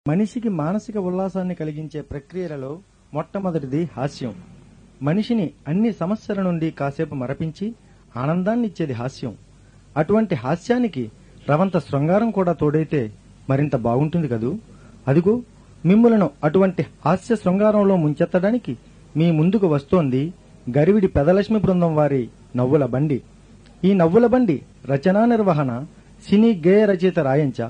మనిషికి మానసిక ఉల్లాసాన్ని కలిగించే ప్రక్రియలలో మొట్టమొదటిది హాస్యం మనిషిని అన్ని సమస్యల నుండి కాసేపు మరపించి ఆనందాన్నిచ్చేది హాస్యం అటువంటి హాస్యానికి రవంత శృంగారం కూడా తోడైతే మరింత బాగుంటుంది కదూ అదిగో మిమ్ములను అటువంటి హాస్య శృంగారంలో ముంచెత్తడానికి మీ ముందుకు వస్తోంది గరివిడి పెదలక్ష్మి బృందం వారి నవ్వుల బండి ఈ నవ్వుల బండి రచనా నిర్వహణ సినీ గేయ రచయిత రాయంచ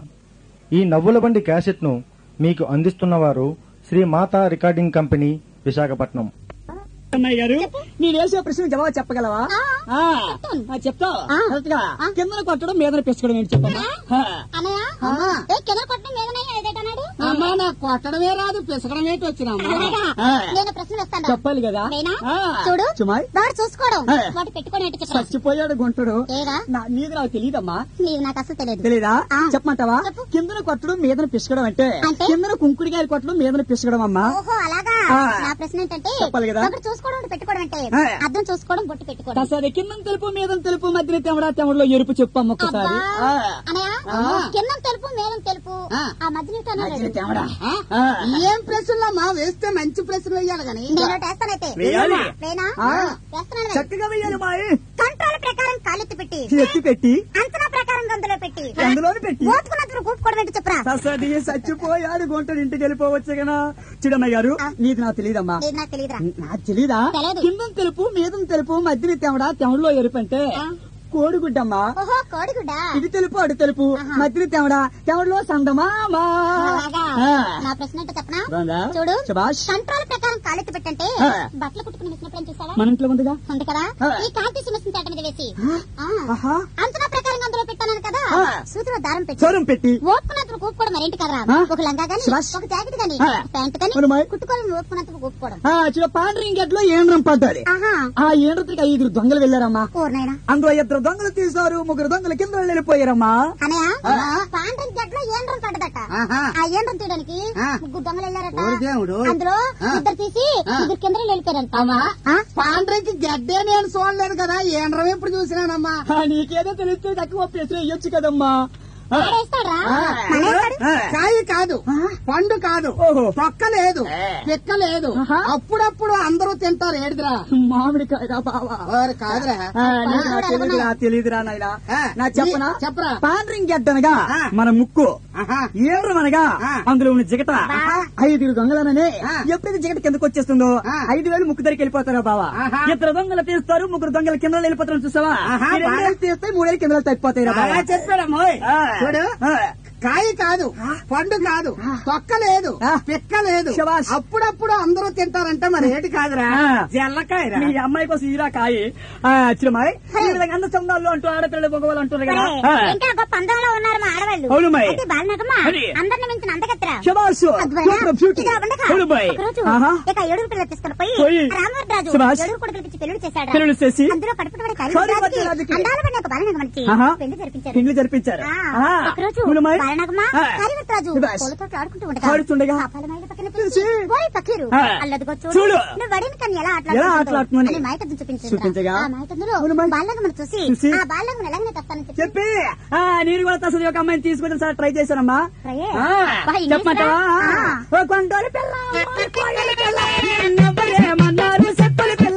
ఈ నవ్వుల బండి క్యాసెట్ను మీకు అందిస్తున్నవారు శ్రీ మాతా రికార్డింగ్ కంపెనీ విశాఖపట్నం అన్నయ్య గారు నేను వేసే ప్రశ్న జవాబు చెప్పగలవా ఆ, ఆ, చెప్తాను. ఆ, చెప్తావు ఆ. కరెక్ట్ గా ఆ. కిందన కొట్టడం మీదన పెంచుకోవడం ఏంటి చెప్పమ్మా ఆ. అన్నయ్య ఆ. ఏ కింద కొట్టడం మీదనే ఏదైతన్నాడు అమ్మా నాకు కొట్టడమే రాదు పిసకడం ఏంటి వచ్చినమ్మా అలాగా? ఆ. నేను ప్రశ్న వేస్తాను చెప్పాలి కదా నేనా? ఆ. చూడు చుమాయ్ వాడు చూసుకోవడం ఆ. వాడు పెట్టుకోవడం ఏంటి చెప్పరా చచ్చిపోయాడు గుంటడు ఏగా నా- నీది నాకు తెలియదమ్మా నీవు నాకు అసలు తెలియదు తెలీదా ఆ. చెప్పమంటావా చెప్పు. కిందన కొట్టడం మీదన పిసకడం అంటే అంటే? కిందన కుంకుడికాయలు కొట్టడం మీదన పిసకడం అమ్మా ఓహో అలాగా ఆ. నా ప్రశ్న ఏంటంటే చెప్పాలి కదా? ఒకటి చూసుకోవడం ఒకటి పెట్టుకోవడం అంటే ఆ. అద్దం చూసుకోవడం బొట్టు పెట్టుకోవడం సరే కింద తెలుపు మీద తెలుపు మధ్యన తెమడా తెమడలో ఎరుపు చెప్పమ్మ ఒక్కసారి అబ్బా. ఆ. అనయ్య ఆ. కింద తెలుపు మేలం తెలుపు ఆ. ఆ మధ్యన ఇటు అన్నాడు. మధ్యన తెమడా ఆ. ఏం ప్రశ్నలమ్మా వేస్తే మంచి ప్రశ్నలు వేయాలి కానీ నేను ఒకటి వేస్తానైతే వేయాలి. వేనా ఆ. వేస్తున్నాను చక్కగా వెయ్యాలి మాయి కంట్రోల్ ప్రకారం కాలెత్తి పెట్టి ఎత్తి పెట్టి అంచనా ప్రకారం గంతులో పెట్టి అందులోని పెట్టి ఓపుకున్నందుకు కూపుకోవడం ఏంటి చెప్పరా ససది చచ్చిపోయాడు గుంటడు ఇంటికి వెళ్ళిపోవచ్చు కదా చిడమ్మ గారు ఆ. నీది నాకు తెలియదమ్మా లేదు నాకు తెలియదురా నాకు తెలీదా తెలీదు. కింద తెలుపు మీద తెలుపు మధ్యన తెమడా తెమడలో ఎరుపు అంటే ఆ. కోడిగుడ్డమ్మా ఓహో కోడిగుడ్డ ఇది తెలుపు అడు తెలుపు ఆహా. మధ్యన తెమడా తెమడలో సందమామా అలాగా ఆ. నా ప్రశ్న ఏంటో చెప్పనా బాగుందా? చూడు శభాష్. కంట్రోల్ ప్రకారం కాలెత్తి పెట్టంటే ఆ. బట్టలు కుట్టుకుని మిషన్ ఎప్పుడైనా చూసావా మన ఇంట్లో ఉందిగా ఉంది కదా ఆ. ఈ కాంతి మిషన్ తేట మీద వేసి ఆ. ఆహా అంచనా ప్రకారం అందులో పెట్టాను కదా ఆ. సూతిలో దారం పెట్టి స్వరం పెట్టి ఓపుకున్నందుకు కూపుకోవడం మరేంటి కదరా ఆ. ఒక లంగా గాని శభాష్. ఒక జాకెట్ గాని ఆ. ప్యాంట్ గాని మరి మరి? కుట్టుకోవాలని ఓపుకున్నందుకు కూపుకోవడం ఆ చిన్న పాండరింగ్ గట్లో ఏండ్రం పడ్డది ఆహా ఆ ఏండ్రతికి ఐదుగురు దొంగలు వెళ్ళారమ్మా ఊరినైనా అందులో ఇద్దరు దొంగలు తీశారు ముగ్గురు దొంగలు కింద వెళ్ళిపోయారమ్మా అనయ్య పాండ్రం గడ్లో ఏండ్రం పడ్డదట ఆహా. ఆ ఏండ్రం తీయడానికి ఆ. ముగ్గురు దొంగలు వెళ్ళారట ఓరి దేవుడు. అందులో ఆ. ఇద్దరు తీసి ఆ. ఇద్దరు కింద వెళ్ళిపోయారంట అమ్మా ఆ? పాండ్రంకి గడ్డే నేను చూడలేదు కదా ఏండ్రం ఎప్పుడు చూసినానమ్మా ఆ, నీకేదో తెలిస్తే తక్కువ ప్రశ్న ఇయ్యొచ్చు కదమ్మా ఆ, వాడేస్తాడ్రా ఆ. మనేస్తాడు ఆ, కాయ కాదు పండు కాదు ఓహో. తొక్క లేదు పిక్క లేదు ఆహా. అప్పుడప్పుడు అందరూ తింటారు ఏడిదిరా మామిడికాయ బావా ఓరి కాదురా ఆ, నీకు నాకు తెలీదురా తెలీదురా నాయనా ఆ, నా చెప్పనా నీ- చెప్పరా. పాండరింగ్ గడ్డనగా ఆ. మన ముక్కు ఆహా. ఏడు అనగా ఆ. అందులో ఉన్న జిగట ఐదుగురు దొంగలననే ఆ. ఎప్పుడైతే జిగట కిందకు వచ్చేస్తుందో ఆ. ఐదు వేలు ముక్కు దగ్గరికి వెళ్ళిపోతారా బావా ఆహా. ఇద్దరు దొంగలు తీస్తారు ముగ్గురు దొంగలు కింద వెళ్ళిపోతారు చూసావా ఆహా, ఈ రెండు బాగా. వేలు తీస్తే మూడేళ్ళు కింద తప్పిపోతాయి బాగా చెప్పాడమ్మోయ్ ఆ. చూడు ఆ. కాయ కాదు పండు కాదు తొక్క లేదు ఆ. పిక్క లేదు శభాష్. అప్పుడప్పుడు అందరూ తింటారంటే మరి ఏటి కాదురా ఆ. జల్లకాయరా మీ అమ్మాయి కోసం ఈరా కాయి చిరమాయి ఈ విధంగా అందరు చందాలు అంటూ ఆడపిల్లలు బొగవాళ్ళు అంటారు కదా ఆ. ఇంకా గొప్ప అందంలో ఉన్నారు మా ఆడవాళ్ళు అవును మరి. అయితే బాలనగమ్మ అది. అందరిని మించిన అందగత్తెరా శబాష్ అద్భుతమైన సూపర్ బ్యూటీ ఇదిగో ఉండగా అవును బాయ్ ఒకరోజు ఆహా. ఇక ఏడుగురు పిల్లలు తీసుకుని పోయి పోయి. రామవరరాజు శభాష్. ఏడుగురు కొడుకులు పిచ్చి పెళ్లి చేశాడు పెళ్లిళ్ళు చేసి అందులో కడుపున పడే కాళీ కాళీ మధ్యరాజుకి. అందాల పడిన ఒక బాలనగమ నుంచి ఆహా. పెళ్లి జరిపించారు పెళ్లి జరిపించారు ఆ, ఆ. ఒకరోజు అవును మరి. బాలనగమ్మ ఆ. కాళీవరరాజు శభాష్. పూలతో ఆడుకుంటూ ఉండగా ఆడుతుండగా. ఆ పాలమాయిల పక్కన పిలిచి, పిలిచి. "ఓయ్ పకీరు, ఆ. అల్లదిగో చూడు. చూడు నువ్వు వడిని కన్ను ఎలా ఎలా ఆటలాడుతున్నావు అని మాయకద్దు చూపించింది చూపించగా. ఆ మాయకద్దులో అవును మరి. బాలనగమను చూసి చూసి. ఆ బాలనగమను ఎలాగనే తస్తానని చెప్పి చెప్పి ఆ నేను కూడా తసది ఒక అమ్మాయిని తీసుకొచ్చి సార్ ట్రై చేశానమ్మా ట్రయే? ఆ, బా, ఇంగ్లీష్ చెప్పమంటావా రా? ఓ కొండోలి పిల్ల ఓ కోయలి పిల్ల నవ్వలేమన్నారు చెప్పులు పిల్ల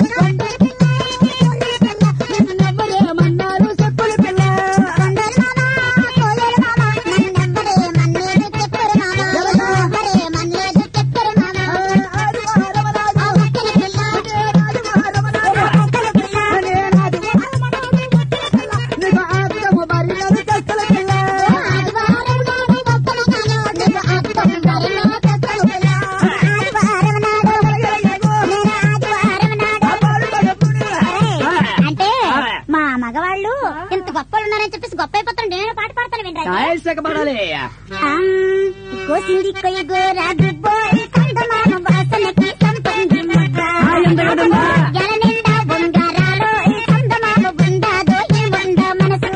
నవ్వలేమన్నారు చెప్పులు పిల్ల నీకు ఆత్మ బరిలను కష్టల పిల్ల అంటే మా మగవాళ్ళు ఇంత గొప్పలు ఉన్నారని చెప్పేసి గొప్ప అయిపోతారు నేను పాట పాడతాను వినరా ఆయసకపడాలి కోసింది కొయ్యగోరా దుబ్బోయి కందమామ వాసనకి సంపంగి ముద్ద ఎందుకదమ్మా? ఎల నిండా బొంగారాలో ఈ కందమామ గుండాదో ఈ ముండ మనసు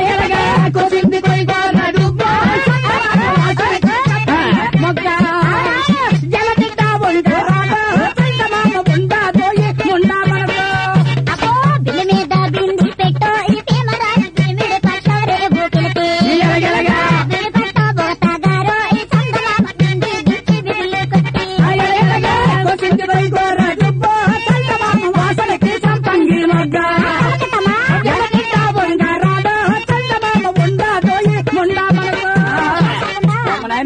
అబ్బో బిల్లు మీద బింది పెట్టో ఈ భీమరాజు భీముడు పట్టరే బూకిలికి బిల్లు పట్ట బోతగారో ఈ చందమామ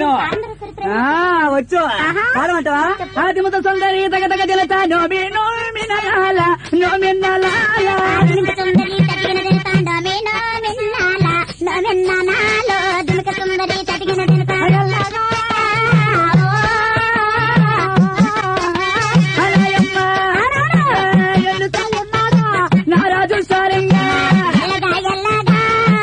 పాడతాను అందరూ చరిత్ర ఆ, వచ్చు ఆహా. పాడమంటావా ఆదిమత సుందరి తగ తగ జలత నోమి నోమి నలాల నోమి నలాల దుమిక సుందరి తటిగిన తెలుతాండమే నోమిన్నాల నోమిన్నానాలో దుమిక సుందరి తటిగిన తెలుతాండలాగా అలయమ్మ ఎల్లు నారాజు సారంగా ఎల్లగా ఎల్లగా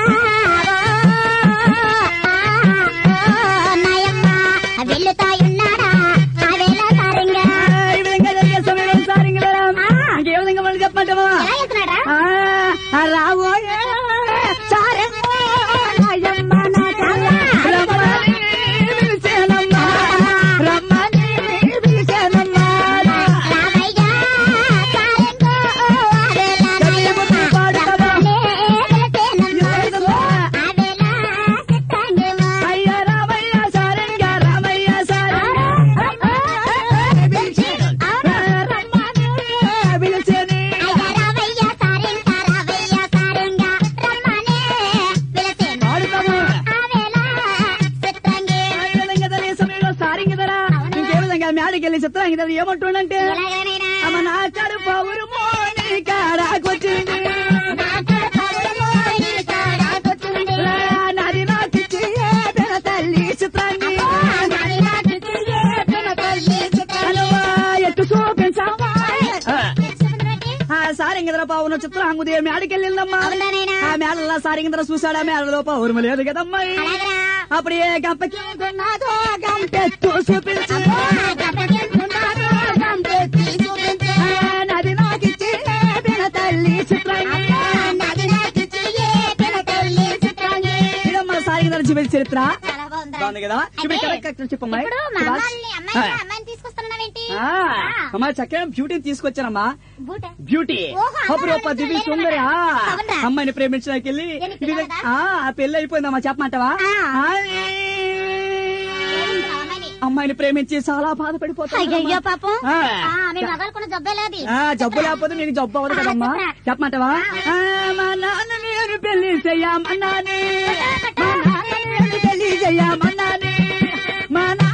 నాయమ్మ వెళ్ళుతాయున్నాడా ఆ వేళ సారంగా ఈ విధంగా జరిగే సమయంలో సారంగా ఇంకే విధంగా మనం చెప్పమంటావా ఎలా వెళ్తున్నాడా ఆ, రావోయే సారంగా నాయమ్మ నా కళ్ళ. రమ్మని పిలిచేనమ్మా. రమ్మని పిలిచేనమ్మా. రావయ్యా సారంగో ఆ వేళ నాయమ్మ రమ్మనే వెళుతేనమ్మా. ఆ వేళ చిత్తాంగేమో అయ్య రామయ్య సారంగా రామయ్య సారంగా పిలిచేని పాడుతాము ఈ విధంగా జరిగే సమయంలో సారంగి ధర ఇంకే విధంగా మేడకి వెళ్ళి చిత్రాంగి ధర ఏమంటుండంటే అమ్మ నా కడుపు ఊరుమో నీ కాడాకొచ్చింది నాది నాకు చేయబెన తల్లి చిత్రాంగి హనుమా ఎట్టు చూపించావా ఆ సారంగిదర పావున చిత్రం హంగుదే మేడకెళ్ళిందమ్మా ఆ మేడల్లో సారంగిదర చూశాడా మేడలో పౌర్మ లేదు కదమ్మా అప్పుడు ఏ గంపకెళ్తున్నాదో గంపెత్తు చూపించు ఆ, నాది నాకిచ్చి బిన తల్లి చిత్రాంగి ఇదమ్మా సారంగిదర చూపించే చరిత్ర బాగుంది కదా ఇప్పుడు కరెక్ట్ చెప్పమ్మా ఇప్పుడు మా అమ్మాయిని అమ్మాయిని అమ్మాయిని తీసుకొస్తున్నావేంటి ఆ, అమ్మా చక్కగా బ్యూటీని తీసుకొచ్చానమ్మా బూట బ్యూటీ ఓహో, అప్పుడు అమ్మా, దివి లేదు సుందరి ఆ, అవునా? అమ్మాయిని ప్రేమించడానికి వెళ్ళి దేనికి ఇది- పిల్లవాడా? ఆ పెళ్లి అయిపోయిందమ్మా చెప్పమంటావా ఆ. ఆ, ఏమిటి ఆ అమ్మాయిని? అమ్మాయిని ప్రేమించి చాలా బాధపడిపోతాను అయ్యయ్యో పాపం ఆ. ఆ, మీ మగాళ్ళకున్న జబ్బే లేదు ఆ జబ్బు లేకపోతే నీకు జబ్బు అవ్వదు కదమ్మా చెప్పరా? చెప్పమంటావా ఆ, మా నాన్న నేను పెళ్లి చెయ్యమన్నానే మా నాన్న నేను పెళ్లి చెయ్యమన్నానే మా నాన్న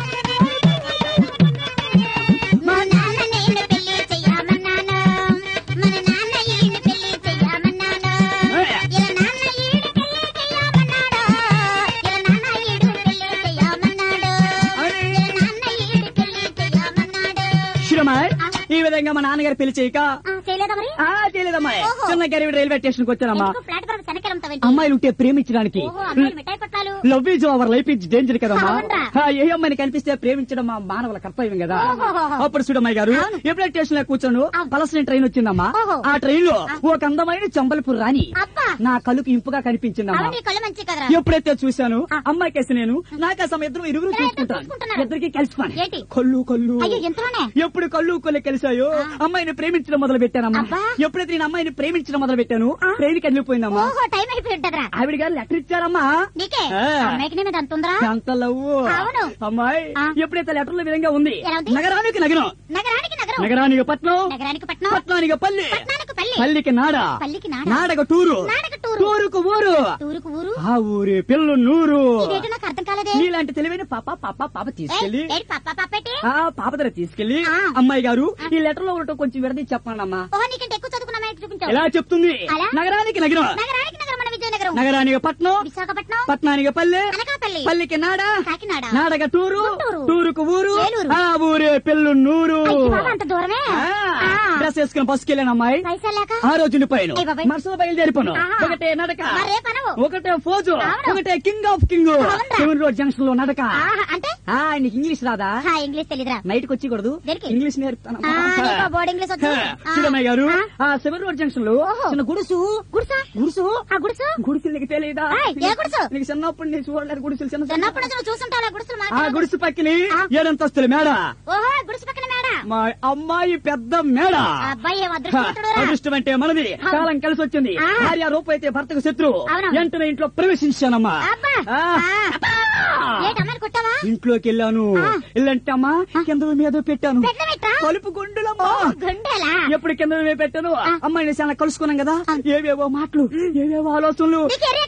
మా నాన్న నేను పెళ్లి చెయ్యమన్నాను మన నాన్న ఈయన పెళ్లి చెయ్యమన్నాను ఇలా నాన్న ఈడు పెళ్లి చెయ్యమన్నాడు ఇలా నాన్న ఈడు పెళ్లి చెయ్యమన్నాడు ఇలా నాన్న ఈడు పెళ్లి చెయ్యమన్నాడు శిరమాయ్ ఈ విధంగా మా నాన్నగారు పెళ్లి చేయక ఆ, చేయలేదా మరి ఆ తెలియదమ్మా ఓహో. చిన్న గరివి రైల్వే స్టేషన్ కి వచ్చానమ్మా ఎందుకు ప్లాట్ఫారం వెనకెళ్తావేంటి అమ్మాయిలు ఉంటే ప్రేమించడానికి ఓహో అమ్మాయిలు మిఠాయి పట్టాలు love is our life is danger కదమ్మా అవునరా? ఆ, ఏ అమ్మాయిని కనిపిస్తే ప్రేమించడం మా మానవుల కర్తవ్యం కదా ఓహోహోహో. అప్పుడు చూడమ్మాయి గారు అవును. ఎప్పుడైతే స్టేషన్ లో కూర్చోను అవును. పలసిన ట్రైన్ వచ్చిందమ్మా ఓహో. ఆ ట్రైన్ లో ఒక అందమైన చంబల్పూర్ రాణి అబ్బా నా కళ్ళుకి ఇంపుగా కనిపించిందమ్మా అవును నీ కళ్ళు మంచి కదరా ఎప్పుడైతే చూశాను ఆ. అమ్మాయి కేసు నేను నాకు ఆ సమయం ఇద్దరు ఇరుగురు ఇద్దరు చూసుకుంటాను చూసుకుంటున్నారు. ఇద్దరికి కలిసిపోయి ఏంటి? కళ్ళు కళ్ళు అయ్యో ఎంతలోనే ఎప్పుడు కళ్ళు కొల్లు కలిసాయో అమ్మాయిని ప్రేమించడం మొదలు పెట్టానమ్మా అబ్బా. ఎప్పుడైతే నేను అమ్మాయిని ప్రేమించడం మొదలు పెట్టాను ట్రైన్ వెళ్ళిపోయిందమ్మా ఓహో టైం అయిపోయి ఉంటదిరా ఆవిడ గారు లెటర్ ఇచ్చారమ్మా నీకే ఆ. అమ్మాయికి నీ మీద అంత ఉందిరా ఎంత లవ్వు అవును. అమ్మాయి ఆ. ఎప్పుడైతే లెటర్ల విధంగా ఉంది ఎలా ఉంది? నగరానికి నగరం నగరానికి నగరం నగరానికి పట్నం నగరానికి పట్నం పట్నానికి పల్లి పట్నానికి పల్లి పల్లికి నాడ పల్లికి నాడ నాడక టూరు నాడక టూరు. టూరుకు ఊరు ఊరుకు ఊరు ఆ ఊరి పిల్లు నూరు ఇదేంటో నాకు అర్థం కాలేదే నీలాంటి తెలివైన పాప పాప పాప తీసుకెళ్లి ఏయ్, ఏయ్, పాప పాపేటి ఆ పాప దగ్గర తీసుకెళ్లి ఆ. అమ్మాయి గారు ఈ లెటర్ లో ఉండటం కొంచెం విడదీ చెప్పండి అమ్మా ఓహో నీకంటే ఎక్కువ చదువుకున్న అమ్మాయికి చూపించావు ఎలా చెప్తుంది అలా? నగరానికి నగరం నగరానికి నగరం మన విజయనగరం నగరానికి పట్నం విశాఖపట్నం పట్నానికి పల్లె అనకాపల్లి పల్లికి నాడ కాకినాడ నాడక టూరు గుంటూరు. టూరుకు ఊరు ఏలూరు. ఆ ఊరే పెళ్ళు నూరు అయ్య బాబా, అంత దూరమే ఆ. డ్రెస్ వేసుకుని బస్సుకి వెళ్ళాను అమ్మాయి పైసలు లేక ఆ రోజు ఉండిపోయాను అయ్ బాబాయ్. మరుసలు బయలుదేరిపోను ఆహా. ఒకటే నడక మరే పనవు ఒకటే ఫోజు అవును. ఒకటే కింగ్ ఆఫ్ కింగ్ అవునా? సెవెన్ రోడ్ జంక్షన్ లో నడక ఆహా, అంటే ఆ నీకు ఇంగ్లీష్ రాదా హా, ఇంగ్లీష్ తెలీదురా నైట్ కి వచ్చి దేనికి? ఇంగ్లీష్ నేర్పుతాను ఆ, నీకు ఆ బోర్డ్ ఇంగ్లీష్ వచ్చు ఆ. చూడమ్మాయి గారు ఆ. ఆ సెవెన్ రోడ్ జంక్షన్ లో ఓహో. చిన్న గుడుసు గుడిసా గుడుసు ఆ గుడిసు గుడిసెలు నీకు తెలియదా ఏయ్, ఏ గుడిసు? నీకు చిన్నప్పుడు నేను చూడలేదు గుడిసెలు చిన్న చిన్నప్పుడు నుంచి నువ్వు చూసుంటావు గుడిసులు ఆ మాత్రం గుడిసు పక్కని ఆ. ఏడంతస్తుల మేడ ఓహో గుడిసు పక్కన మేడ మా అమ్మాయి పెద్ద మేడ అబ్బాయి ఏం హ, అదృష్టవంతుడురా. అదృష్టం అంటే మనది అవును. కాలం కలిసి వచ్చింది ఆ. భార్య రూపు అయితే భర్తకు శత్రువు అవును. వెంటనే ఇంట్లో ప్రవేశించానమ్మా అబ్బా ఆ. ఆ. ఏంటి అమ్మాయిని కొట్టావా ఇంట్లోకి వెళ్ళాను ఆ. ఇల్లంటే అమ్మా కింద మీద పెట్టాను పెట్టమేట్రా కలుపు గుండులమ్మా గుండెలా ఎప్పుడు కింద మీద పెట్టాను ఆ. అమ్మాయిని చాలా కలుసుకున్నాం కదా ఆ. ఏవేవో మాటలు ఏవేవో ఆలోచనలు నీకు ఎర్రకారం ఉంది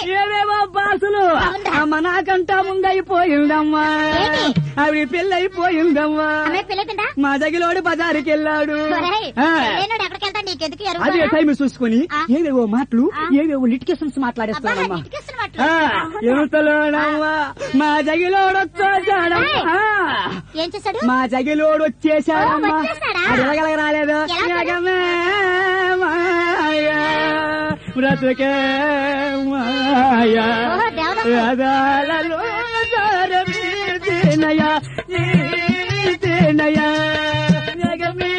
ఏవేవో బాసులు అవునా? అమ్మ నాకంటా ముందైపోయిందమ్మా ఏంటి? ఆవిడ పెళ్ళైపోయిందమ్మా అమ్మాయి పెళ్ళైపోయిందా మా జగిలోడు బజారుకి వెళ్ళాడు ఒరేయ్, ఆ. పెళ్ళైనోడు ఎక్కడికి వెళ్తాడు నీకెందుకు ఎరువు అదే కూడా? టైం చూసుకొని ఆ. ఏవేవో మాటలు ఆ. ఏవేవో లిటికేషన్స్ అబ్బా, మాట్లాడేస్తానమ్మా ఇటుకేస్తున్న మాటలు. ఆ, ఎంతలోనమ్మా మా జగిలోడు వచ్చేసాడమ్మా ఏం చేశాడు మా జగిలోడు వచ్చేసాడమ్మా ఓ, వచ్చేసాడా? అది ఎలాగలగ రాలేదు ఎలా వచ్చాడు? జగమే మాయ, బ్రతుకే మాయ ఓహో, దేవుడమ్మ. రథాలలో జారమీదినయ, నీతినయ, జగమే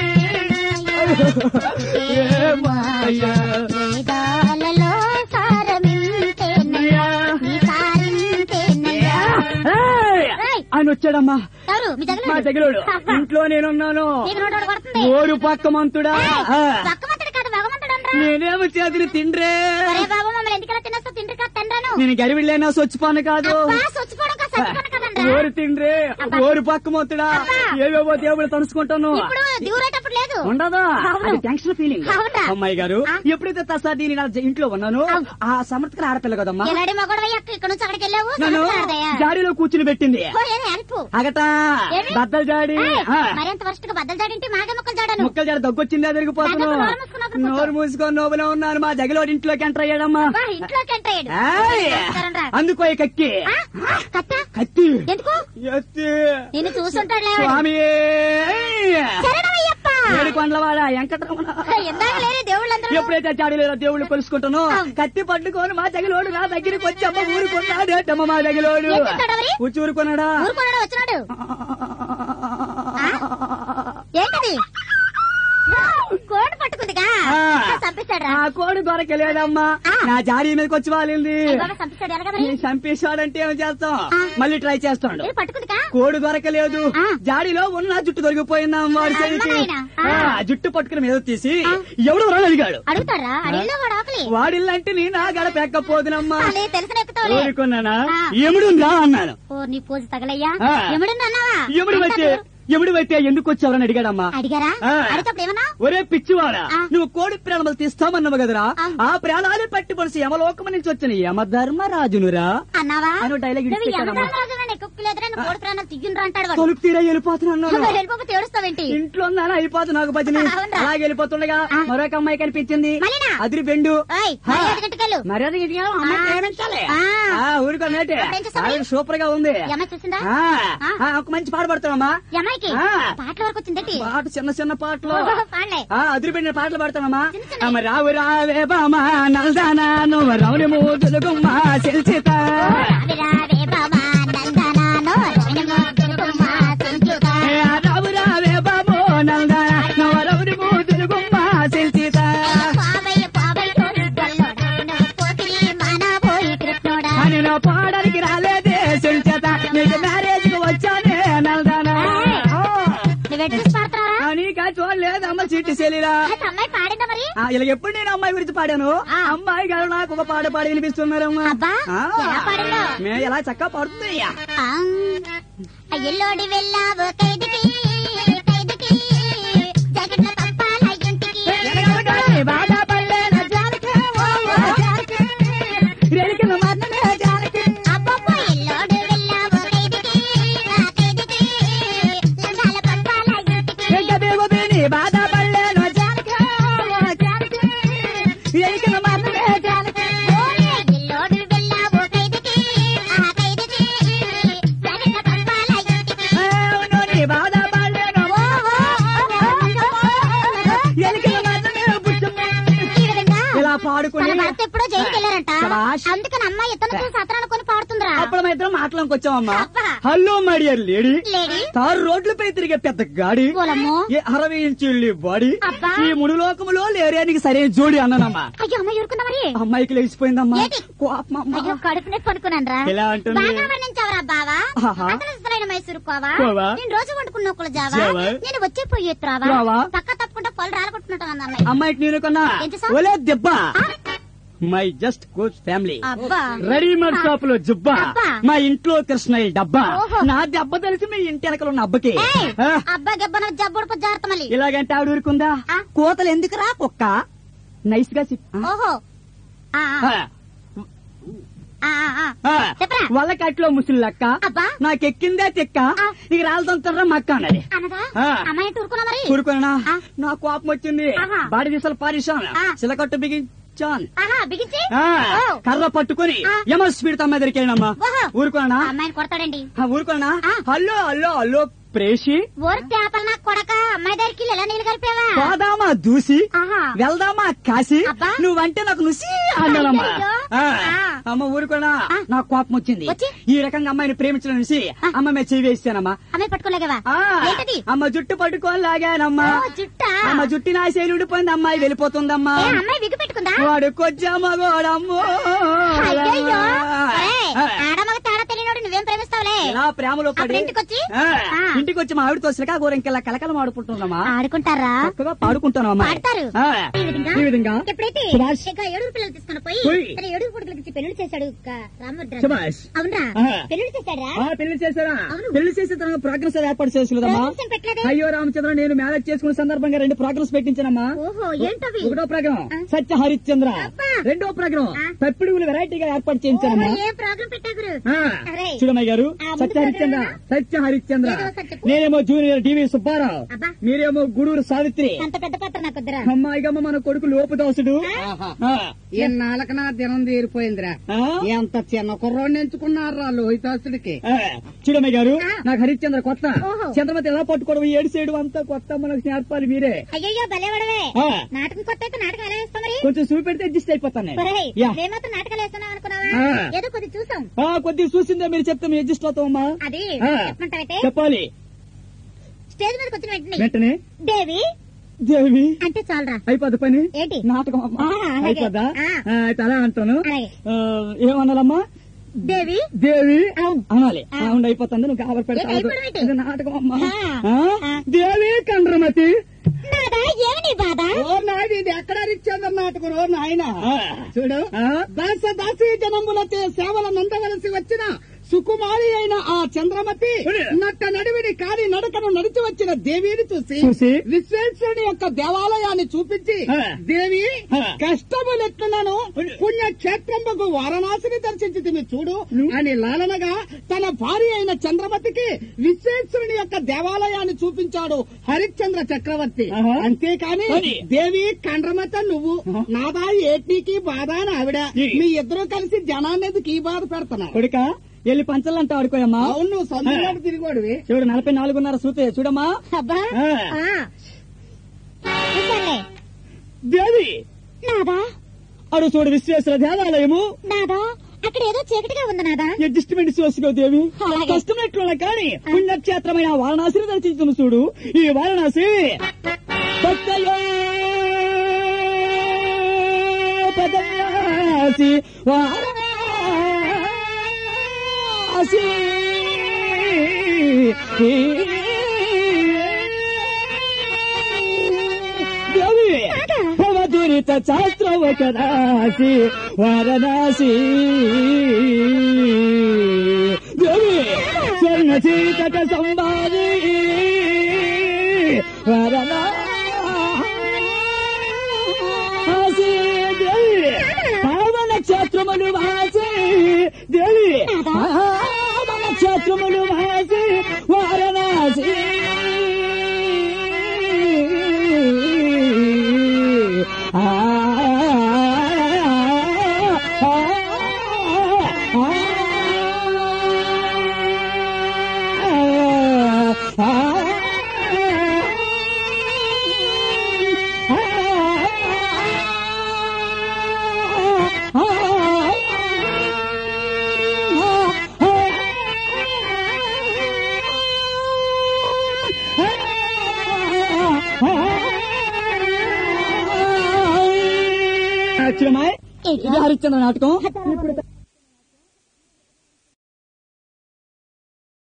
ఏ మాయ వేదాలలో సారమింతేనయ్యా, నీ సారింతేనయ్యా. ఏయ్! ఏయ్! ఆయన వచ్చాడమ్మా ఎవరు మీ మా జగన్ దగ్గర ఇంట్లో నేనున్నాను నీకు నోటోడు కొడుతుంది ఓరు పక్క మంతుడా ఆ. పక్కమంతుడు కాదు భగవంతుడు అనరా నేనేమో చేతులు తిండ్రే అరే బాబు మమ్మల్ని ఎందుకలా తినేస్తా తిండ్రి కాదు తండ్రాను నేను గరివిళ్ళైనా సొచ్చిపోను కాదు అబ్బా చచ్చిపోవడం కాదు చచ్చిపోవడం కదండ్రా ఓరు తిండ్రే అబ్బా. ఓరు పక్క మంతుడా అబ్బా. ఏవేవో దేవుడు తలుసుకుంటాను ఇప్పుడు దిగురేటప్పుడు లేదు ఉండదా అవును. అది టెన్షన్ ఫీలింగ్ అవునా? అమ్మాయి గారు ఆ. ఎప్పుడైతే తసాది నేను అలా ఇంట్లో ఉన్నాను అవును. ఆ సమర్థకర ఆడపిల్ల కదమ్మా ఎలాడి మగోడు ఇక్కడ నుంచి అక్కడికి వెళ్ళావు నన్ను సంవత్సరాలదయ్యా. జాడీలో కూర్చుని పెట్టింది ఓ, ఏది హెల్ప్ అగట ఏమి? బద్దలు జాడి ఆ. మరింత వరస్ట్ గా బద్దలు జాడింటి మాగే మొక్కలు జాడాను ముక్కలు జర దగ్గొచ్చిందా తిరిగిపోతాను నాకేమో నోరు మూసుకుని అక్కడ కూర్చో. నోరు మూసుకొని నోబులో ఉన్నాను మా జగలోడి ఇంట్లోకి ఎంటర్ అయ్యాడమ్మా బా, ఇంట్లోకి ఎంటర్ అయ్యాడు ఏయ్! నమస్కారం రా. అందుకో ఈ కక్కి ఆ? కత్త కత్తి ఎందుకు ఎత్తి నిన్ను చూసుంటాడులే స్వామి శరణమయ్యప్ప ఏడు కొండలవాడ వెంకటరమణ ఎందాక లేని దేవుళ్ళందరూ ఎప్పుడైతే చాడీలో దేవుళ్ళు కొలుసుకుంటానో అవును. కత్తి పట్టుకొని మా దగ్గలోడు నా దగ్గరికి వచ్చి అమ్మ ఊరుకున్నాడేటమ్మ మా దగ్గలోడు ఏం చేస్తాడు మరి? కూర్చి ఊరుకున్నాడా ఊరుకున్నాడు వచ్చినాడు ఏంటది కోడి పట్టుకుందిగా ఆ. చంపేశాడు ఆ కోడి దొరకలేదమ్మా ఆ. నా జాడీ మీదకి వచ్చి వాలింది చంపేశాడు ఎలాగ మరి నేను చంపేశాడంటే ఏం చేస్తాం ఆ. మళ్ళీ ట్రై చేస్తాడు ఇది పట్టుకుందిగా కోడి దొరకలేదు ఆ. జాడీలో ఉన్న జుట్టు దొరికిపోయిందా వాడి అమ్మ చేతికి నాయనా. ఆ. ఆ, జుట్టు పట్టుకుని మీద తీసి ఆ. ఎవడు రాని అడిగాడు అడుగుతారా అడిగిలో వాడు ఆకలి వాడిల్లంటే నీ నా గడప ఎక్కపోదునమ్మా అలే తెలిసిన ఎక్కుతావులే ఊరుకున్నానా ఆ. ఎముడు రా అన్నాను ఓ నీ పోజు తగలయ్యా ఆ. ఎముడు అన్నావా ఎముడు వచ్చే ఎముడు అయితే ఎందుకు వచ్చావని అడిగాడమ్మా అడిగారా ఆ. అడిగేటప్పుడు ఏమన్నా ఒరే పిచ్చివాడా ఆ. నువ్వు కోడి ప్రాణములు తీస్తామన్నావు కదరా ఆ. ఆ ప్రాణాలు పట్టి పొడిసి యమలోకం నుంచి వచ్చిన యమధర్మరాజునురా అన్నావా అని dialogue నువ్వు ఇడిచిపెట్టాడమ్మా. యమధర్మరాజునని ఎక్కులేదురా నువ్వు కోడి ప్రాణాలు తియ్యుండ్రా అంటాడు వాడు తొలుపు తీరా వెళ్ళిపోతున్నాను నువ్వు వెళ్ళిపోతే ఏడుస్తావేంటి ఇంట్లో ఉందని అయిపోతుంది నాకు భజని అవునరా? అలాగే వెళ్ళిపోతుండగా ఆ. మరొక అమ్మాయి కనిపించింది మళ్ళీనా? అదిరి బెండు ఓయ్ ఆ. మర్యాద గట్టుకెళ్ళు మర్యాద ఇదిగా అమ్మాయి ఆ. ప్రేమించాలి ఆ. ఆ, ఊరుకో నేటే అప్పుడేం చేస్తావు? ఆవిడ సూపర్ గా ఉంది యమ చూసిందా ఆ, ఆ. ఆ, ఒక మంచి పాట పడతామమ్మా యమాయికి ఆ. పాటల వరకు వచ్చిందేటి పాట చిన్న చిన్న పాటలు పాడలే ఆ అదిరిపెట్టిన పాటలు పాడతామమ్మా చిన్న చిన్న- అమ్మ రావు రావే బామా నల్దానా నువ్వు రౌని మూదులు గుమ్మ చెల్చిత రావే రావే బామా నందనానో రవినమో దుర్గమ్మ సంచుత ఏ రావు రావే బామో నల్దానా నువ్వు రౌని మూదులు గుమ్మ చెల్చిత పావయ్య పావయ్య తోడు గల్లోడా నువ్వు పోతిరి మానబోయి కృష్ణోడా అని నా పాడడానికి రాలేదే చెల్చేత నీకు మ్యారేజ్ కు వచ్చానే నల్దానా నువ్వు ఎటు చూసి పాడతారా నీకా చూడలేదమ్మ చిట్టి చెల్లిరా అమ్మాయి పాడిందా మరి ఆ, ఇలా ఎప్పుడు నేను అమ్మాయి గురించి పాడాను ఆ. అమ్మాయి గారు నాకు ఒక పాట పాడి వినిపిస్తున్నారమ్మా అబ్బా, ఆ. ఎలా పాడిందో? మే ఎలా చక్కగా పాడుతుంది ఆ, ఎల్లోడి వెళ్ళావు ఖైదుకి ఖైదుకి జగన్న పంపాల ఇంటికి అబ్బబ్బో, ఎల్లోడు వెళ్ళావు ఖైదుకి ఆ ఖైదుకి లంగాల పంపాల ఇంటికి ఓలే, ఎల్లోడు వెళ్ళావు ఖైదుకి ఆ ఖైదుకి జగన్న పంపాల ఇంటికి ఓ, ఓ, ఈ విధంగా ఇలా పాడుకుని తన భర్త ఎప్పుడో జైలుకి వెళ్ళారంట శభాష్. అందుకని అమ్మాయి ఇతను చూసి అతను కొని పాడుతుందిరా అప్పుడు మా ఇద్దరం మాటలోకి వచ్చామమ్మా అబ్బా. Hello my dear lady lady tar రోడ్లపై తిరిగే పెద్ద గాడి పోలమ్మో ఏ అరవై ఇంచుల్లి బాడీ అబ్బా. ఈ ముడు లోకములో లేరేనికి సరైన జోడి అన్నానమ్మా అయ్యో అమ్మాయి ఊరుకుందా మరి అమ్మాయికి లేచిపోయిందమ్మా ఏంటి? కోపమమ్మా. అయ్యో కడుపు నొప్పి అనుకున్నాను ఎలా అంటుంది? బాగా వర్ణించావరా బావా ఆహా. అసలు ఇష్టమైన మైసూరు కోవా కోవా. నేను రోజు వండుకున్న ఒకళ్ళు జావా జావా. నేను వచ్చే పొయ్యి ఎత్తురావా రావా. పక్క తప్పకుండా పొలు రాలగొట్టుకుంటాం అన్న అమ్మాయి అమ్మాయికి నేను కొన్నా ఏంటి సార్? ఒలే దెబ్బ ఆ? మై జస్ట్ కోచ్ ఫ్యామిలీ అబ్బా రెడీమేడ్ షాప్ లో జుబ్బా అబ్బా. మా ఇంట్లో కృష్ణయ్య డబ్బా ఓహో. నా దెబ్బ తెలిసి మీ ఇంటి వెనకలు ఉన్న అబ్బకి ఏయ్, ఆ, అబ్బా గెబ్బన జబ్బుడు జాగ్రత్త మళ్ళీ ఇలాగంటే ఆవిడ ఊరుకుందా ఆ. కోతలు ఎందుకురా కుక్క నైస్ గా చెప్పు. ఓహో ఆ, ఆ. ఆ. ఆ, ఆ, ఆ, ఆ. చెప్పరా వాళ్ళ కట్లో ముసలి లెక్క అబ్బా నాకెక్కిందే తెక్క ఆ. ఇక రాళ్ళదంతా మక్క అన్నది అనదా ఆ. అమ్మాయి టూరుకున్నా మరి కూరుకోనా ఆ. నా కోపం వచ్చింది ఆహా. బాడి దిశలు పారిశాను ఆ. చిలకట్టు బిగించాను ఆహా బిగించి ఆ, ఓ. కర్ర పట్టుకొని ఆ. యమ స్పీడ్ తమ్మ దగ్గరికి వెళ్ళినమ్మా ఓహో. ఊరుకోనా ఆ అమ్మాయిని కొడతాడండి ఊరుకోనా ఆ. హలో హలో హలో ప్రేషి ఊరు చేపలు నాకు కొడక అమ్మాయి దగ్గరికి ఎలా నీళ్ళు కలిపావా పోదామా దూసి ఆహా వెళ్దామా కాశీ అబ్బా. నువ్వంటే నాకు నుసి అన్నానమ్మా అయ్యయ్యో. ఆ. ఆ. అమ్మ ఊరుకోనా ఆ. నాకు కోపం వచ్చింది వచ్చి? ఈ రకంగా అమ్మాయిని ప్రేమించడం నుంచి ఆ. అమ్మ మీద చెవి వేస్తానమ్మా అమ్మాయి పట్టుకోలేగవా ఆ. ఏంటది అమ్మ జుట్టు పట్టుకొని లాగానమ్మా ఓ, జుట్టా అమ్మ జుట్టు నా శైలి ఉడిపోయింది అమ్మాయి వెళ్ళిపోతుందమ్మా ఏ అమ్మాయి విగ్గు పెట్టుకుందా వాడు కొచ్చామా గోడమ్మో అయ్యయ్యో ఆ. ఆడమగ తేడా తెలియనోడు నువ్వేం ప్రేమిస్తావులే ఇలా ప్రేమలో పడి అప్పుడు ఇంటికొచ్చి? ఆ. ఆ. ఇంటికి వచ్చి మా ఆవిడతో సిలకా గోరెంకెలా కలకలం ఆడుకుంటున్నామా ఆడుకుంటారా చక్కగా పాడుకుంటానమ్మా పాడతారు ఆ. ఈ విధంగా ఈ విధంగా ఎప్పుడైతే సుభాష్. ఇక ఏడుగురు పిల్లలు తీసుకుని పోయి పోయి. తన ఏడుగురు కొడుకులకి ఇచ్చి పెళ్లి చేశాడు రామద్రాజు సుభాష్. అవునరా ఆ. పెళ్లి చేశాడా ఆ, పెళ్లి చేశారా అవును. పెళ్లి చేసిన తర్వాత ప్రోగ్రెస్ ఏర్పాటు చేసుకోలేదమ్మా ప్రోగ్రెస్ ఏం పెట్టలేదే? అయ్యో రామచంద్ర నేను మ్యారేజ్ చేసుకున్న సందర్భంగా రెండు ప్రోగ్రెస్ పెట్టించానమ్మా ఓహో ఏంటవి ఒకటో ప్రోగ్రాం ఆ. సత్య హరిశ్చంద్ర అబ్బా. రెండో ప్రోగ్రాం ఆ. తప్పిడుగులు వెరైటీగా ఏర్పాటు ఓహో, చేయించానమ్మా ఏం ప్రోగ్రాం పెట్టా గురు ఆ, అరే. చూడమ్మాయి గారు ఆ, ముందు సత్య హరిశ్చంద్ర ప్రోగ్రామేనా? సత్య హరిశ్చంద్ర ఏదో ఒకటి చెప్పు. నేనేమో జూనియర్ టీవీ సుబ్బారావు అబ్బా. మీరేమో గుడూరు సావిత్రి అంత పెద్ద పాత్ర నాకు వద్దురా అమ్మాయిగమ్మ మన కొడుకు లోపుదాసుడు ఆ. ఈ నాలుక నా దినం తీరిపోయిందిరా ఆ? ఎంత చిన్న కుర్రోడిని ఎంచుకున్నారా లోహితాసుడికి ఆ, చూడమ్మాయి గారు ఆ. నాకు హరిశ్చంద్ర కొత్త ఓహో. చంద్రమతి ఎలా పట్టుకోవడం ఏడు చేయడం అంతా కొత్త మనకు నేర్పాలి మీరే అయ్యయ్యో భలేవాడవే ఆ. నాటకం కొత్త అయితే నాటకం ఎలా వేస్తాం మరి కొంచెం చూపెడితే అడ్జస్ట్ అయిపోతాను నేను. ఒరేయ్, యా. మేమాత్రం నాటకాలు వేస్తున్నాం అనుకున్నావా ఆ. ఏదో కొద్ది చూసాం ఆ, కొద్దిగా చూసిందే మీరు చెప్తే మేము అడ్జస్ట్ అవుతామమ్మా అది ఆ. చెప్పమంటావైతే చెప్పాలి స్టేజ్ మీదకి వచ్చిన వెంటనే వెంటనే దేవి దేవి అంటే చాలరా అయిపోద్ది పని ఏంటి నాటకం అమ్మా. ఆ, అలాగే. అయిపోద్దా ఆ. ఆ, అయితే అలా అంటాను అలాగే. ఆ, ఏమన్నాలమ్మా దేవి దేవి అవును. అనాలి ఆ. అవును అయిపోతుంది నువ్వు కావాలి ఏంటి, అయిపోవడం ఏంటి? ఇది నాటకం అమ్మా ఆ. ఆ? ఆ. దేవి కండ్రమతి నాదా ఏమి నీ బాధ ఓ నాయుడు ఇది ఎక్కడ రిచ్చేందర్ నాటకం ఓ నాయన ఆ. చూడు ఆ? దాస దాసి జనములతో సేవల నందవలసి వచ్చిన సుకుమారి అయిన ఆ చంద్రమతి ఒరే. నట్ట నడివిని కాని నడకను నడిచి వచ్చిన దేవిని చూసి చూసి? విశ్వేశ్వరుని యొక్క దేవాలయాన్ని చూపించి ఆ. దేవి ఆ. కష్టములెట్లున్నాను ఒరే. పుణ్యక్షేత్రముకు వారణాసిని దర్శించి చూడు అని లాలనగా తన భార్య అయిన చంద్రమతికి విశ్వేశ్వరుని యొక్క దేవాలయాన్ని చూపించాడు హరిశ్చంద్ర చక్రవర్తి ఆహా. అంతేకాని మరి? దేవి కండ్రమత నువ్వు ఆహా. నాదా ఏట్నీకి బాధ అని ఆవిడ ఈ. మీ ఇద్దరు కలిసి జనాన్ని ఎందుకు ఈ బాధ పెడుతున్నారు కొడుక వెళ్ళి పంచలంటా ఆడుకోయమ్మా అవును నువ్వు సొంతంగా తిరిగోడివి చూడు నలభై నాలుగున్నర సూతే చూడమ్మా అబ్బా ఆ. ఆ. చూశానులే. దేవి నాదా అడు చూడు విశ్వేశ్వర దేవాలయము నాదా అక్కడ ఏదో చీకటిగా ఉంది నాదా అడ్జస్ట్మెంట్ చేసుకో దేవి అలాగే. కష్టమైనట్లున్నా కానీ పుణ్యక్షేత్రమైన వారణాసిని దర్శించును చూడు ఈ వారణాసి పక్కయో పదయాసి వారణాసి దేవి భవదురిత శాస్త్రవక రాసి వారణాసి దేవి స్వర్ణ చీకట సంవాది వారణాసి దేవి పావన క్షేత్రములు వాసి దేవి పావన క్షేత్రములు వాసి వారణాసి ఏంటి? హరిశ్చంద్ర నాటకం ఇప్పుడు